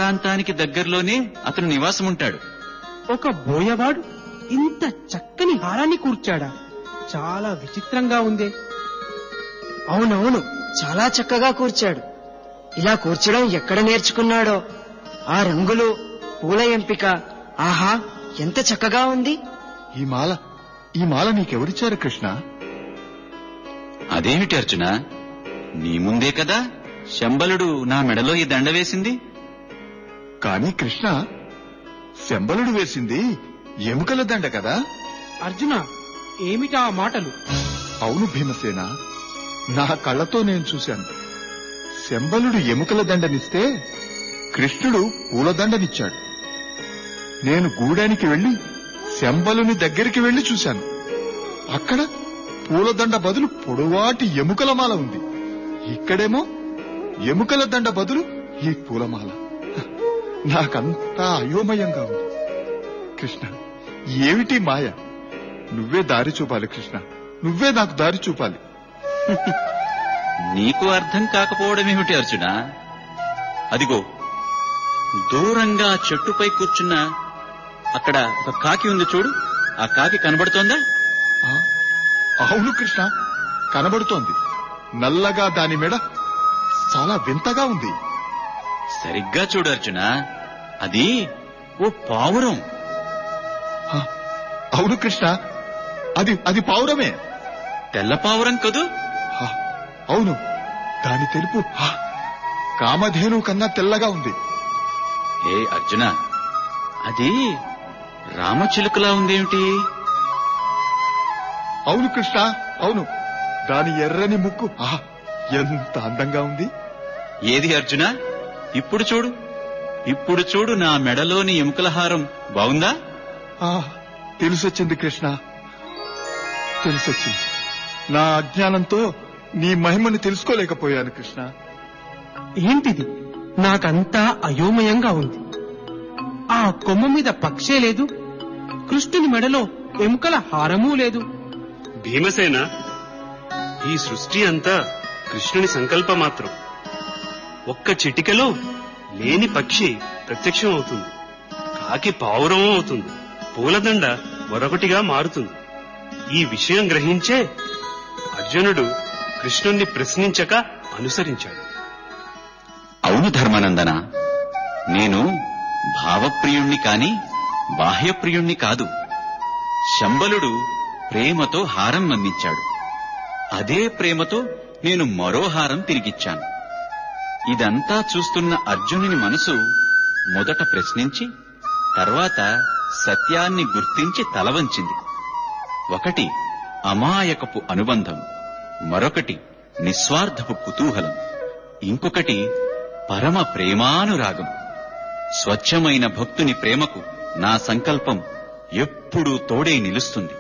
ప్రాంతానికి దగ్గరలోనే అతను నివాసం ఉంటాడు ఒక బోయవాడు ఇంత చక్కని హారాన్ని కూర్చాడా చాలా విచిత్రంగా ఉందే అవునవును చాలా చక్కగా కూర్చాడు ఇలా కూర్చడం ఎక్కడ నేర్చుకున్నాడో ఆ రంగులు పూల ఎంపిక ఆహా ఎంత చక్కగా ఉంది ఈ మాల ఈ మాల నీకెవరిచ్చారు కృష్ణ అదేమిటి అర్జున నీ ముందే కదా శంబలుడు నా మెడలో ఈ దండ వేసింది కానీ కృష్ణ శంబలుడు వేసింది ఎముకల దండ కదా అర్జున ఏమిటా ఆ మాటలు అవును భీమసేన నా కళ్ళతో నేను చూశాను శంబలుడు ఎముకల దండనిస్తే కృష్ణుడు పూలదండనిచ్చాడు నేను గూడానికి వెళ్లి శంబలుని దగ్గరికి వెళ్లి చూశాను అక్కడ పూలదండ బదులు పొడవాటి ఎముకల మాల ఉంది ఇక్కడేమో ఎముకల దండ బదులు ఈ పూలమాల నాకంతా అయోమయంగా ఉంది కృష్ణ ఏమిటి మాయ నువ్వే దారి చూపాలి కృష్ణ నువ్వే నాకు దారి చూపాలి నీకు అర్థం కాకపోవడమేమిటి అర్జున అదిగో దూరంగా చెట్టుపై కూర్చున్న అక్కడ ఒక కాకి ఉంది చూడు ఆ కాకి కనబడుతోందా ఆ, అవును కృష్ణ కనబడుతోంది నల్లగా దాని మెడ చాలా వింతగా ఉంది సరిగ్గా చూడు అర్జున అది ఓ పావురం ఆ, అవును కృష్ణ అది అది పావురమే తెల్ల పావురం కదూ ఆ, అవును దాని తెలుపు ఆ, కామధేను కన్నా తెల్లగా ఉంది ఏ అర్జున అది రామచిలుకలా ఉందేమిటి అవును కృష్ణ అవును దాని ఎర్రని ముక్కు ఆ, ఎంత అందంగా ఉంది ఏది అర్జున ఇప్పుడు చూడు ఇప్పుడు చూడు నా మెడలోని ఎముకల హారం బాగుందా ఆ తెలిసొచ్చింది కృష్ణ తెలిసొచ్చింది నా అజ్ఞానంతో నీ మహిమని తెలుసుకోలేకపోయాను కృష్ణ ఏంటిది నాకంతా అయోమయంగా ఉంది ఆ కొమ్మ మీద పక్షే లేదు కృష్ణుని మెడలో ఎముకల హారమూ లేదు భీమసేన ఈ సృష్టి అంతా కృష్ణుని సంకల్ప మాత్రం ఒక్క చిటికలో లేని పక్షి ప్రత్యక్షం అవుతుంది కాకి పావురం అవుతుంది పూలదండ మరొకటిగా మారుతుంది ఈ విషయం గ్రహించే అర్జునుడు కృష్ణుణ్ణి ప్రశ్నించక అనుసరించాడు అవును ధర్మానందన నేను భావప్రియుణ్ణి కాని బాహ్యప్రియుణ్ణి కాదు శంబలుడు ప్రేమతో హారం అందించాడు అదే ప్రేమతో నేను మరో హారం తిరిగిచ్చాను ఇదంతా చూస్తున్న అర్జునుని మనసు మొదట ప్రశ్నించి తర్వాత సత్యాన్ని గుర్తించి తలవంచింది ఒకటి అమాయకపు అనుబంధం మరొకటి నిస్వార్థపు కుతూహలం ఇంకొకటి పరమ ప్రేమానురాగం స్వచ్ఛమైన భక్తుని ప్రేమకు నా సంకల్పం ఎప్పుడూ తోడై నిలుస్తుంది